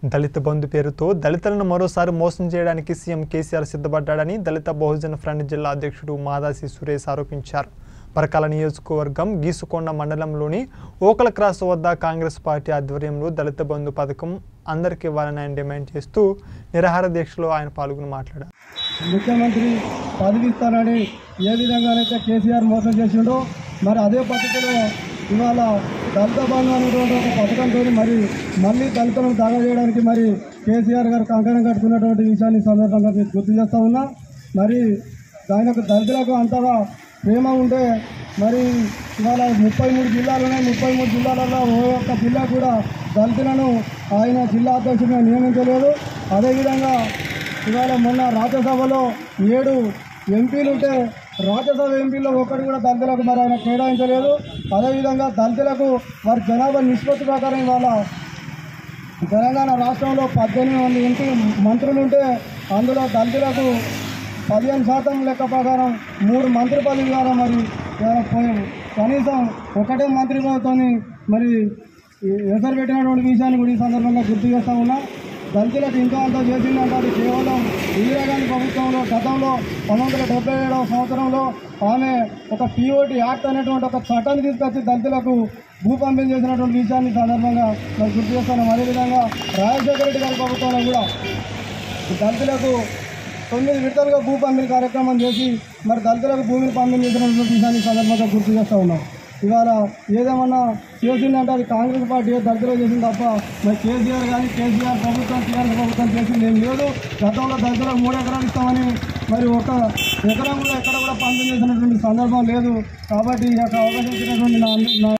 దళిత బంధు పేరుతో దళితులను మరోసారి మోసం చేయడానికి సీఎం కేసీఆర్ సిద్ధపడ్డాడని దళిత బహుజన ఫ్రంట్ జిల్లా అధ్యక్షుడు మాదాసి సురేష్ ఆరోపించారు పరకాల నియోజకవర్గం గీసుకొండ మండలంలోని ఓకల క్రాస్ వద్ద కాంగ్రెస్ పార్టీ ఆధ్వర్యంలో దళిత బంధు పథకం అందరికీ ఇవ్వాలని ఆయన డిమాండ్ చేస్తూ నిరాహార దీక్షలో ఆయన పాల్గొని మాట్లాడారు ముఖ్యమంత్రి పదవి ఇస్తానని ఏ విధంగానైతే కేసీఆర్ మోసం చేసిండో మరి అదే పద్ధతిలో ఇవాళ దళిత బంధు అనేటువంటి ఒక పథకంతో మరి మళ్ళీ దళితులను దాగా చేయడానికి మరి కేసీఆర్ గారు కంకణం కట్టుకున్నటువంటి విషయాన్ని ఈ సందర్భంగా మీకు గుర్తు చేస్తా ఉన్నా మరి ఆయనకు దళితులకు అంతగా ప్రేమ ఉంటే మరి ఇవాళ ముప్పై మూడు జిల్లాలు ఉన్నాయి ముప్పై మూడు జిల్లాలలో ఓ ఒక్క జిల్లా కూడా దళితులను ఆయన జిల్లా అధ్యక్షుడిగా నియమించలేదు అదేవిధంగా ఇవాళ మొన్న రాజ్యసభలో ఏడు ఎంపీలు ఉంటే రాజ్యసభ ఎంపీలో ఒక్కటి కూడా దళితులకు మరి ఆయన కేటాయించలేదు అదేవిధంగా దళితులకు వారి జనాభా నిష్పత్తి ప్రకారం ఇవాళ తెలంగాణ రాష్ట్రంలో పద్దెనిమిది మంది ఎంపీ మంత్రులు ఉంటే అందులో దళితులకు పదిహేను శాతం లెక్క ప్రకారం మూడు మంత్రి పదవి ద్వారా మరి ఇవాళ పోయి- కనీసం ఒకటే మంత్రి పదవితో మరి ఎసరు పెట్టినటువంటి విషయాన్ని కూడా ఈ సందర్భంగా గుర్తు చేస్తా ఉన్నా దళితులకు ఇంకా అంతా చేసిందంటే అది కేవలం ఇందిరాగాంధీ ప్రభుత్వంలో గతంలో పంతొమ్మిది వందల డెబ్బై ఏడవ సంవత్సరంలో ఆమె ఒక పిఓటి యాక్ట్ అనేటువంటి ఒక చట్టాన్ని తీసుకొచ్చి దళితులకు భూ పంపిణీ చేసినటువంటి విషయాన్ని ఈ సందర్భంగా మరి గుర్తు చేస్తాను అదేవిధంగా రాజశేఖర రెడ్డి గారి ప్రభుత్వంలో కూడా దళితులకు తొమ్మిది విడతలుగా భూ పంపిణీ కార్యక్రమం చేసి మరి దళితులకు భూమిని పంపిణీ చేసినటువంటి విషయాన్ని ఈ సందర్భంగా గుర్తు చేస్తూ ఉన్నాం ఇవాళ ఏదేమన్నా చేసిందంటే అది కాంగ్రెస్ పార్టీ దళితులు చేసింది తప్ప మరి కేసీఆర్ కానీ కేసీఆర్ ప్రభుత్వం టీఆర్ఎస్ ప్రభుత్వం చేసింది ఏం లేదు గతంలో దళితులకు మూడు ఎకరాలు ఇస్తామని మరి ఒక ఎకరం కూడా ఎక్కడ కూడా పంపిణీ చేసినటువంటి సందర్భం లేదు కాబట్టి ఈ యొక్క అవకాశం ఇచ్చినటువంటి నా నా